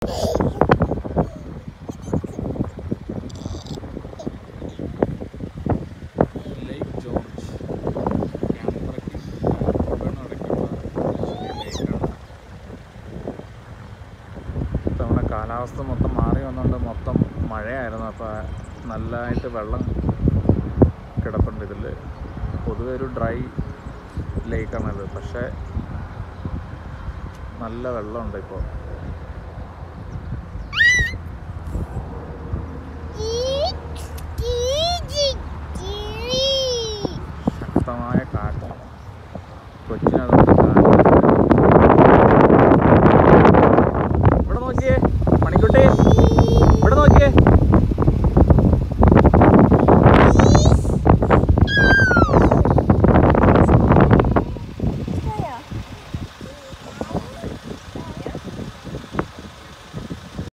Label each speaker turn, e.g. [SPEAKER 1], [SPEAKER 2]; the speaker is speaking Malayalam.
[SPEAKER 1] ലേക്ക് ജോർജ് ക്യാമറയ്ക്ക് നടക്കുന്ന ലേക്കാണ് തവണ കാലാവസ്ഥ മൊത്തം മാറി വന്നുകൊണ്ട് മൊത്തം മഴയായിരുന്നു അപ്പോൾ നല്ലതായിട്ട് വെള്ളം കിടപ്പുണ്ട് ഇതിൽ പൊതുവെ ഒരു ഡ്രൈ ലേക്കാണിത് പക്ഷേ നല്ല വെള്ളമുണ്ട് ഇപ്പോൾ